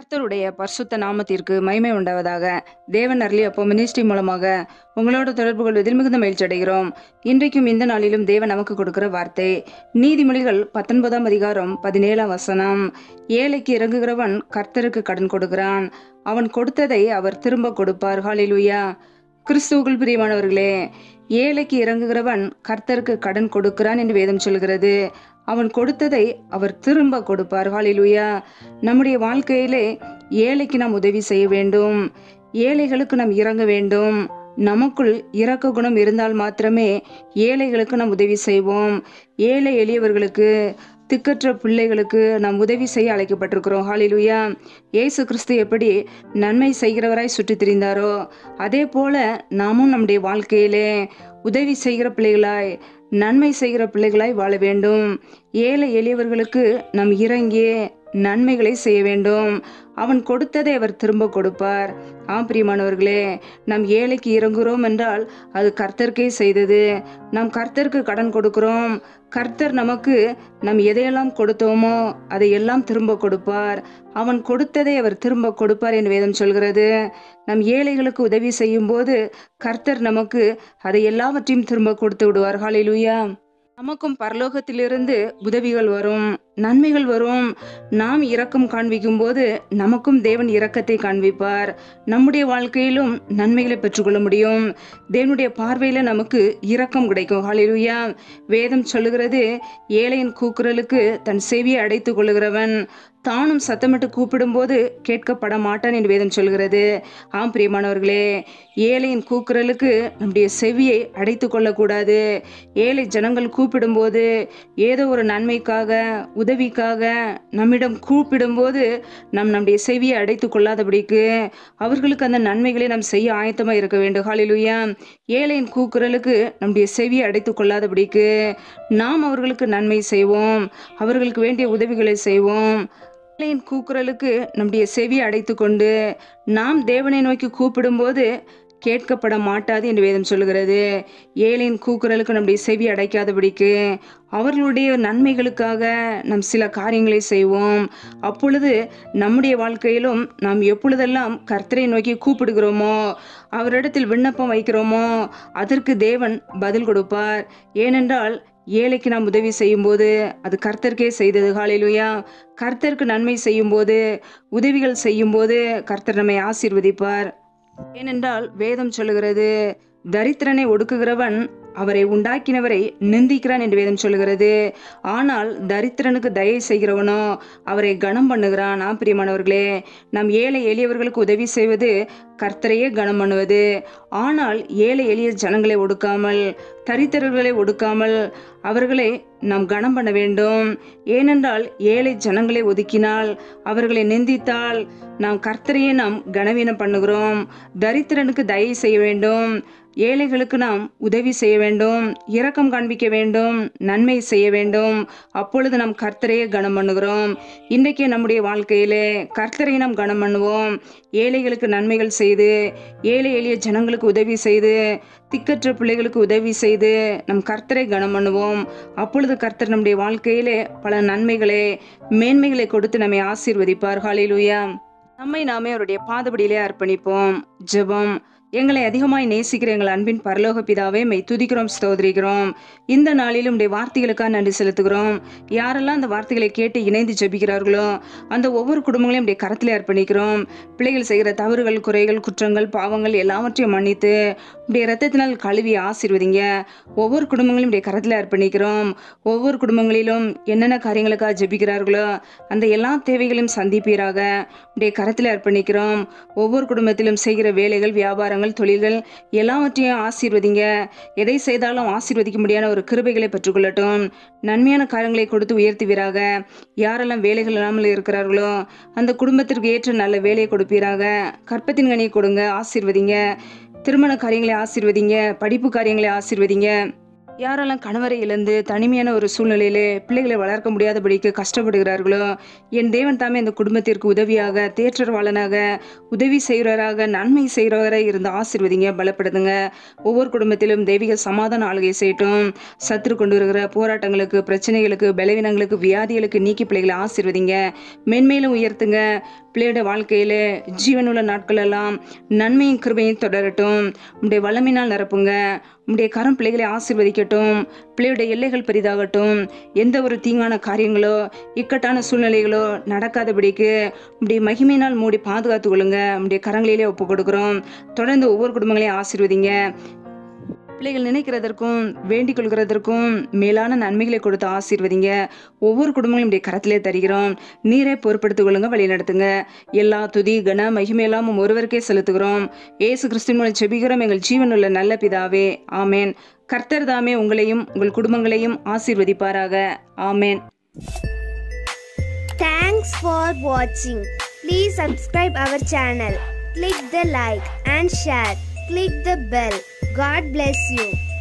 கர்த்தருடைய பரிசுத்த நாமத்திற்கு மகிமை உண்டாவதாக தேவன் அருளி அப்போ மினிஸ்ட்ரி மூலமாக உங்களோட தொடர்பு கொள்வதில் மிகுந்த மகிழ்ச்சி அடைகிறோம் இன்றைக்கும் இந்த நாளிலும் தேவன் நமக்கு கொடுக்கிற வார்த்தை நீதிமொழிகள் பத்தொன்பதாம் அதிகாரம் பதினேழாம் வசனம் ஏழைக்கு இறங்குகிறவன் கர்த்தருக்கு கடன் கொடுக்கிறான் அவன் கொடுத்ததை அவர் திரும்ப கொடுப்பார் ஹalleluya கிறிஸ்துவுக்குள் பிரியமானவர்களே ஏழைக்கு இறங்குகிறவன் கர்த்தருக்கு கடன் கொடுக்கிறான் என்று வேதம் சொல்கிறது அவன் கொடுத்ததை அவர் திரும்ப கொடுப்பார் ஹalleluya நம்முடைய வாழ்க்கையிலே ஏழைக்கு நாம் உதவி செய்ய வேண்டும் ஏழைகளுக்கு நாம் இறங்க வேண்டும் நமக்குள் இரக்க குணம் இருந்தால் மாத்திரமே ஏழைகளுக்கு நாம் உதவி செய்வோம் ஏழை எளியவர்களுக்கு திக்கற்ற பிள்ளைகளுக்கு நாம் உதவி செய்ய அழைக்கப்பட்டிருக்கிறோம் ஹalleluya இயேசு கிறிஸ்து எப்படி நன்மை செய்கிறவராய் சுற்றித் திரிந்தாரோ அதே போல நாமும் நம்முடைய வாழ்க்கையிலே உதவி செய்கிற பிள்ளைகளாய் நன்மை செய்கிற பிள்ளைகளாய் வாழ வேண்டும் ஏழை எளியவர்களுக்கு நாம் இறங்கி நன்மைகளை செய்ய வேண்டும் அவன் கொடுத்ததை அவர் திரும்ப கொடுப்பார் ஆம் பிரியமானவர்களே நம் ஏழைக்கு இறங்குகிறோம் என்றால் அது கர்த்தருக்கே செய்தது நாம் கர்த்தருக்கு கடன் கொடுக்கிறோம் கர்த்தர் நமக்கு நம் எதையெல்லாம் கொடுத்தோமோ அதை எல்லாம் திரும்ப கொடுப்பார் அவன் கொடுத்ததை அவர் திரும்ப கொடுப்பார் என்று வேதம் சொல்கிறது நம் ஏழைகளுக்கு உதவி செய்யும் போது கர்த்தர் நமக்கு அதை எல்லாவற்றையும் திரும்ப கொடுத்து விடுவார் ஹalleluya நமக்கும் பரலோகத்திலிருந்து உதவிகள் வரும் நன்மைகள் வரும் நாம் இரக்கம் காண்பிக்கும் போது நமக்கும் தேவன் இரக்கத்தை காண்பிப்பார் நம்முடைய வாழ்க்கையிலும் நன்மைகளை பெற்றுக்கொள்ள முடியும் தேவனுடைய பார்வையில நமக்கு இரக்கம் கிடைக்கும் ஹalleluya வேதம் சொல்லுகிறது ஏழையின் கூக்குரலுக்கு தன் செவியை அடைத்துக் கொள்ளுகிறவன் தானும் சத்தமிட்டு கூப்பிடும்போது கேட்கப்பட மாட்டான் என்று வேதம் சொல்கிறது ஆம் பிரியமானவர்களே ஏழையின் கூக்குரலுக்கு நம்முடைய செவியை அடைத்து கொள்ளக்கூடாது ஏழை ஜனங்கள் கூப்பிடும்போது ஏதோ ஒரு நன்மைக்காக உதவிக்காக நம்மிடம் கூப்பிடும்போது நம் நம்முடைய செவியை அடைத்து கொள்ளாதபடிக்கு அவர்களுக்கு அந்த நன்மைகளை நாம் செய்ய ஆயத்தமாக இருக்க வேண்டும் ஹalleluya ஏழையின் கூக்குரலுக்கு நம்முடைய செவியை அடைத்து கொள்ளாதபடிக்கு நாம் அவர்களுக்கு நன்மை செய்வோம் அவர்களுக்கு வேண்டிய உதவிகளை செய்வோம் ஏழையின் கூக்குரலுக்கு நம்முடைய செவி அடைத்து கொண்டு நாம் தேவனை நோக்கி கூப்பிடும்போது கேட்கப்பட மாட்டாது என்று வேதம் சொல்லுகிறது ஏழையின் கூக்குரலுக்கு நம்முடைய செவி அடைக்காதபடிக்கு அவர்களுடைய நன்மைகளுக்காக நாம் சில காரியங்களை செய்வோம் அப்பொழுது நம்முடைய வாழ்க்கையிலும் நாம் எப்பொழுதெல்லாம் கர்த்தரை நோக்கி கூப்பிடுகிறோமோ அவரிடத்தில் விண்ணப்பம் வைக்கிறோமோ அதற்கு தேவன் பதில் கொடுப்பார் ஏனென்றால் ஏழைக்கு நாம் உதவி செய்யும்போது அது கர்த்தருக்கே செய்தது ஹalleluya கர்த்தருக்கு நன்மை செய்யும்போது உதவிகள் செய்யும்போது கர்த்தர் நம்மை ஆசீர்வதிப்பார் ஏனென்றால் வேதம் சொல்லுகிறது தரித்திரனை ஒடுக்குகிறவன் அவரை உண்டாக்கினவரை நிந்திக்கிறான் என்று வேதம் சொல்லுகிறது ஆனால் தரித்திரனுக்கு தயை செய்கிறவனோ அவரை கனம் பண்ணுகிறான் ஆம் பிரியமானவர்களே நம் ஏழை எளியவர்களுக்கு உதவி செய்வது கர்த்தரையே கனம் பண்ணுவது ஆனால் ஏழை எளிய ஜனங்களை ஒடுக்காமல் தரித்திரர்களை ஒடுக்காமல் அவர்களை நாம் கனம் பண்ண வேண்டும் ஏனென்றால் ஏழை ஜனங்களை ஒதுக்கினால் அவர்களை நிந்தித்தால் நாம் கர்த்தரையே நாம் கனவீனம் பண்ணுகிறோம் தரித்திரனுக்கு தயை செய்ய வேண்டும் ஏழைகளுக்கு நாம் உதவி செய்ய வேண்டும் இரக்கம் காண்பிக்க வேண்டும் நன்மை செய்ய வேண்டும் அப்பொழுது நாம் கர்த்தரையே கனம் பண்ணுகிறோம் இன்றைக்கே நம்முடைய வாழ்க்கையிலே கர்த்தரை நாம் கனம் பண்ணுவோம் ஏழைகளுக்கு நன்மைகள் செய்து ஏழை எளிய ஜனங்களுக்கு உதவி செய்து திக்கற்ற பிள்ளைகளுக்கு உதவி செய்து நம் கர்த்தரை கனம் பண்ணுவோம் அப்பொழுது கர்த்தர் நம்முடைய வாழ்க்கையிலே பல நன்மைகளை மேன்மைகளை கொடுத்து நம்மை ஆசீர்வதிப்பார் ஹalleluya நம்மை நாமே அவருடைய பாதபடியிலே அர்ப்பணிப்போம் ஜெபம் எங்களை அதிகமாய் நேசிக்கிற எங்கள் அன்பின் பரலோக பிதாவே மெய் துதிக்கிறோம் ஸ்தோதரிக்கிறோம் இந்த நாளிலும் உடைய வார்த்தைகளுக்காக நன்றி செலுத்துகிறோம் யாரெல்லாம் அந்த வார்த்தைகளை கேட்டு இணைந்து ஜெபிக்கிறார்களோ அந்த ஒவ்வொரு குடும்பங்களையும் உடைய கரத்திலே அர்ப்பணிக்கிறோம் பிள்ளைகள் செய்கிற தவறுகள் குறைகள் குற்றங்கள் பாவங்கள் எல்லாவற்றையும் மன்னித்து உடைய ரத்தத்தினால் கழுவி ஆசீர்வதிங்க ஒவ்வொரு குடும்பங்களையும் உடைய கரத்தில் அர்ப்பணிக்கிறோம் ஒவ்வொரு குடும்பங்களிலும் என்னென்ன காரியங்களுக்காக ஜெபிக்கிறார்களோ அந்த எல்லா தேவைகளையும் சந்திப்பீராக உடைய கரத்தில் அர்ப்பணிக்கிறோம் ஒவ்வொரு குடும்பத்திலும் செய்கிற வேலைகள் வியாபாரங்கள் தொழில்கள் எல்லாவற்றையும் ஆசீர்வதிங்க எதை செய்தாலும் ஆசீர்வதிக்க முடியாத ஒரு கிருபைகளை பெற்றுக்கொள்ளட்டும் நன்மையான காரியங்களை கொடுத்து உயர்த்துவீராக யாரெல்லாம் வேலைகள் இல்லாமல் இருக்கிறார்களோ அந்த குடும்பத்திற்கு ஏற்ற நல்ல வேலையை கொடுப்பீராக கற்பத்தின் கனியை கொடுங்க ஆசீர்வதிங்க திருமண காரியங்களை ஆசீர்வதிங்க படிப்பு காரியங்களை ஆசீர்வதிங்க யாரெல்லாம் கணவரை இழந்து தனிமையான ஒரு சூழ்நிலையிலே பிள்ளைகளை வளர்க்க முடியாதபடிக்கு கஷ்டப்படுகிறார்களோ என் தேவன் தாமே இந்த குடும்பத்திற்கு உதவியாக தேற்றரவாளனாக உதவி செய்கிறவராக நன்மை செய்கிறவரை இருந்து ஆசீர்வதிங்க பலப்படுத்துங்க ஒவ்வொரு குடும்பத்திலும் தெய்வீக சமாதான ஆளுகை செய்யட்டும் சத்துரு கொண்டு வருகிற போராட்டங்களுக்கு பிரச்சனைகளுக்கு பலவீனங்களுக்கு வியாதிகளுக்கு நீக்கி பிள்ளைகளை ஆசீர்வதிங்க மென்மேலும் உயர்த்துங்க பிள்ளையோட வாழ்க்கையில ஜீவனுள்ள நாட்கள் எல்லாம் நன்மையும் கிருபையும் தொடரட்டும் உடைய வல்லமையினால் நிரப்புங்க உடைய கரம் பிள்ளைகளை ஆசீர்வதிக்கட்டும் பிள்ளையுடைய எல்லைகள் பெரிதாகட்டும் எந்த ஒரு தீங்கான காரியங்களோ இக்கட்டான சூழ்நிலைகளோ நடக்காதபடிக்கு உடைய மகிமையினால் மூடி பாதுகாத்து கொள்ளுங்க உடைய கரங்களிலே ஒப்பு கொடுக்குறோம் தொடர்ந்து ஒவ்வொரு குடும்பங்களையும் ஆசீர்வதிங்க பிள்ளைகள் நினைக்கிறதற்கும் வேண்டிக் கொள்கிறதற்கும் மேலான நன்மைகளை கொடுத்து ஆசீர்வதிங்க ஒவ்வொரு குடும்பங்களும் இப்படி கரத்திலே தருகிறோம் நீரை பொறுப்படுத்திக் கொள்ளுங்க வழி நடத்துங்க எல்லா துதி கன மகிமையெல்லாம் ஒருவருக்கே செலுத்துகிறோம் ஏசு கிறிஸ்துவின் மூலம் செபிக்கிறோம் எங்கள் ஜீவனுள்ள நல்ல பிதாவே ஆமேன் கர்த்தர் தாமே உங்களையும் உங்கள் குடும்பங்களையும் ஆசீர்வதிப்பாராக ஆமேன் Thanks for watching. Please subscribe our channel. Click the like and share. Click the bell. God bless you.